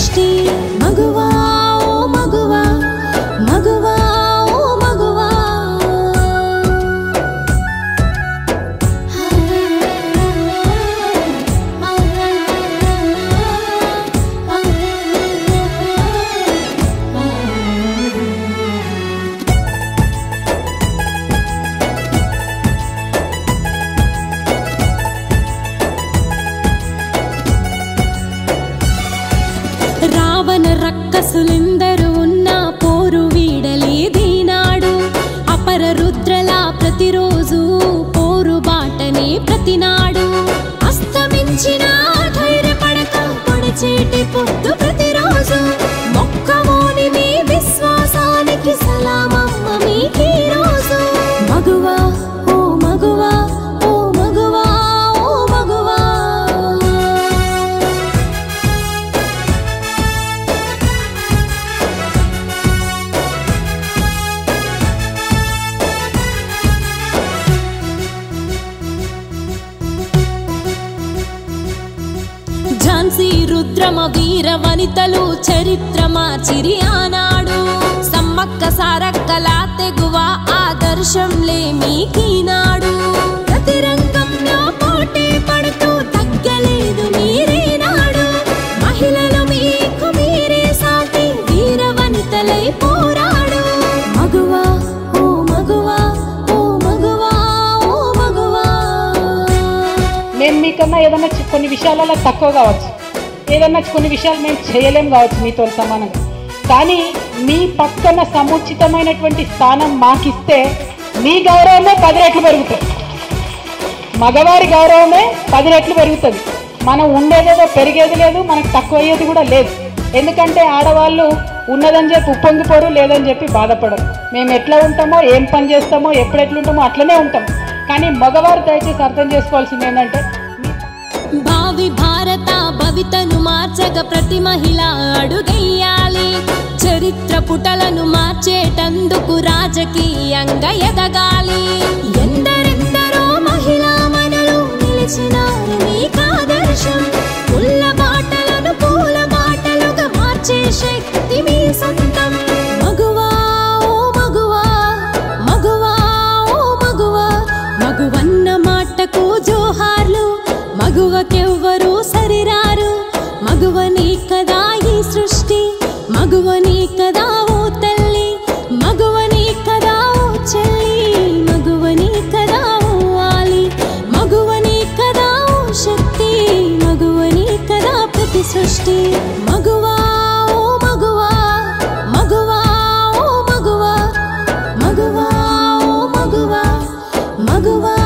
సృష్టి మగువా ఓ మగువా మగువా ఓ మగువా రావణ రక్కసులెందరూ ఉన్న పోరు వీడలేదీనాడు అపర రుద్రలా ప్రతిరోజు పోరు బాటనే ప్రతినాడు అస్తమించిన ధైర్యపడక పొడిచేటి పొద్దు ప్రతిరోజు మొక్కమోని మీ విశ్వాసానికి సలామమ్మ మీకీ రోజు మగువా ఓ మగువా ఓ మగువా ఓ మగువా ఝాన్సీ రుద్రమ వీర వనితలు చరిత్ర మార్చిరి ఆనాడు సమ్మక్క సారక్కల తెగువ ఆదర్శంలే మీకీనాడు ప్రతి రంగంలో పోటీ పడుతూ తగ్గలేదు మీరేనాడు మహిళలు మీకు మీరే సాటి వీర వనితలై పోరాడు మగువా ఓ మగువా ఓ మగువా ఓ మగువా మేము మీకన్నా ఏదన్నా చి- కొన్ని విషయాలలో తక్కువ కావచ్చు ఏదన్నా కొన్ని విషయాలు మేము చేయలేం కావచ్చు మీతో సమానంగా కానీ మీ పక్కన సముచితమైనటువంటి స్థానం మాకిస్తే మీ గౌరవమే పది రెట్లు పెరుగుతుంది మగవారి గౌరవమే పది రెట్లు పెరుగుతుంది మనం ఉండేదేదో పెరిగేది లేదు మనకు తక్కువ అయ్యేది కూడా లేదు ఎందుకంటే ఆడవాళ్ళు ఉన్నదని చెప్పి ఉప్పొంగిపోరు లేదని చెప్పి బాధపడరు మేము ఎట్లా ఉంటామో ఏం పని చేస్తామో ఎప్పుడు ఎట్లుంటామో అట్లనే ఉంటాం కానీ మగవారు దయచేసి అర్థం చేసుకోవాల్సింది ఏంటంటే భావి భారత భవితను మార్చగ ప్రతి మహిళ అడుగెయ్యాలి చరిత్ర పుటలను మార్చేటందుకు రాజకీయంగా ఎదగాలి ఎందరెందరో మహిళా మనలు నిలిచినారు మీకాదర్శం పుల్ల బాటలను పూల బాటలుగా మార్చే శక్తి మీ సొంతం మగువా ఓ మగువా మగువా ఓ మగువా మగువన్న మాటకు జోహార్లు మగువకెవ్వరూ సరిరారు మగువని కదా ఈ సృష్టి మగువని కదా ఓ తల్లి మగువని కదా ఓ చెల్లి మగువని కదా ఓ వాలి మగువని కదా ఓ శక్తి మగువని కదా ప్రతి సృష్టి మగువా ఓ మగువా మగువా ఓ మగువా మగువా ఓ మగువా మగువా